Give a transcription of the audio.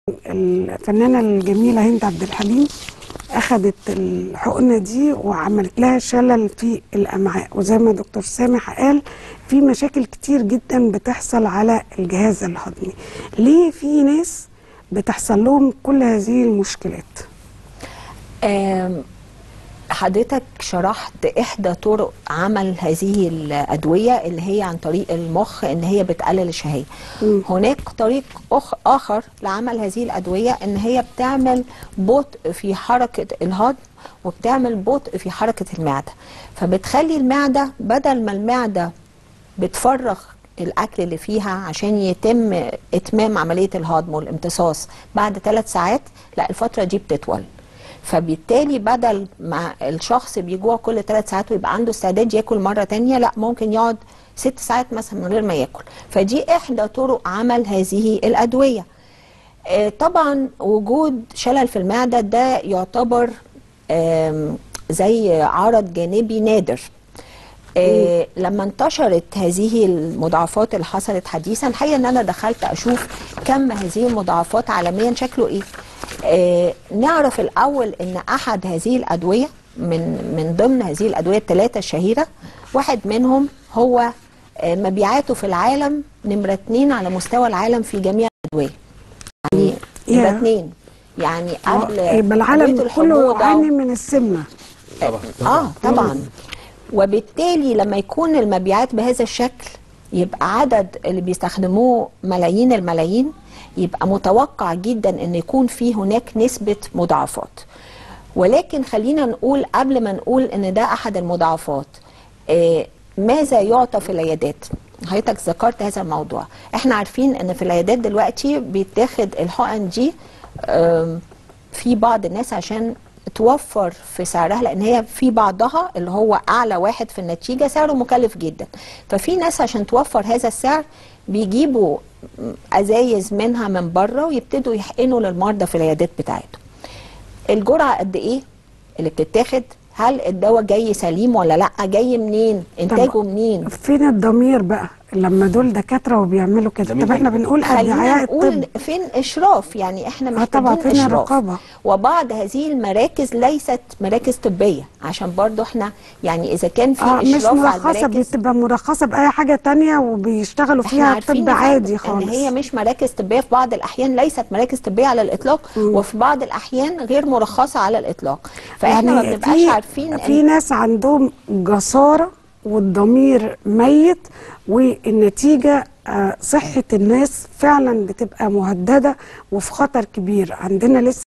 الفنانة الجميلة هند عبد الحليم أخذت الحقنة دي وعملت لها شلل في الأمعاء وزي ما دكتور سامح قال في مشاكل كتير جدا بتحصل على الجهاز الهضمي ليه في ناس بتحصل لهم كل هذه المشكلات آم، حضرتك شرحت احدى طرق عمل هذه الادويه اللي هي عن طريق المخ ان هي بتقلل الشهيه مم. هناك طريق أخ اخر لعمل هذه الادويه ان هي بتعمل بطء في حركه الهضم وبتعمل بطء في حركه المعده فبتخلي المعده بدل ما المعده بتفرغ الاكل اللي فيها عشان يتم اتمام عمليه الهضم والامتصاص بعد ثلاث ساعات لا الفتره دي بتطول فبالتالي بدل ما الشخص بيجوع كل ثلاث ساعات ويبقى عنده استعداد ياكل مره تانية لا ممكن يقعد ست ساعات مثلا من غير ما ياكل فدي احدى طرق عمل هذه الادويه آه، طبعا وجود شلل في المعده ده يعتبر آم، زي عرض جانبي نادر آه لما انتشرت هذه المضاعفات اللي حصلت حديثا الحقيقه ان انا دخلت اشوف كم هذه المضاعفات عالميا شكله ايه آه نعرف الاول ان احد هذه الادويه من من ضمن هذه الادويه الثلاثه الشهيره واحد منهم هو آه مبيعاته في العالم نمره اتنين على مستوى العالم في جميع الادويه يعني يبقى يا. اتنين يعني قبل يبقى أدوية العالم كله الحموضة يعاني من السمنة اه طبعا وبالتالي لما يكون المبيعات بهذا الشكل يبقى عدد اللي بيستخدموه ملايين الملايين يبقى متوقع جدا ان يكون في هناك نسبة مضاعفات ولكن خلينا نقول قبل ما نقول ان ده احد المضاعفات آه ماذا يعطى في العيادات حضرتك ذكرت هذا الموضوع احنا عارفين ان في العيادات دلوقتي بيتاخد الحقن دي آم، في بعض الناس عشان توفر في سعرها لان هي في بعضها اللي هو اعلى واحد في النتيجه سعره مكلف جدا ففي ناس عشان توفر هذا السعر بيجيبوا ازايز منها من بره ويبتدوا يحقنوا للمرضى في العيادات بتاعتهم الجرعه قد ايه اللي بتتاخد هل الدواء جاي سليم ولا لا جاي منين انتاجه منين فين الضمير بقى لما دول دكاترة وبيعملوا كده طب احنا بنقول خلينا أدعياء نقول الطب فين اشراف يعني احنا آه طبعا، محتاجين فين اشراف الرقابة؟ وبعض هذه المراكز ليست مراكز طبيه عشان برضو احنا يعني اذا كان في اه مش اشراف على مرخصة المراكز بتبقى مرخصة بأي حاجة تانية وبيشتغلوا احنا فيها عارفين طب يا عادي فندم ان خالص هي مش مراكز طبيه في بعض الاحيان ليست مراكز طبيه على الاطلاق وفي بعض الاحيان غير مرخصه على الاطلاق فاحنا ما بنبقاش في عارفين في ناس عندهم جسارة والضمير ميت والنتيجة آه، صحة الناس فعلا بتبقى مهددة وفي خطر كبير عندنا لسه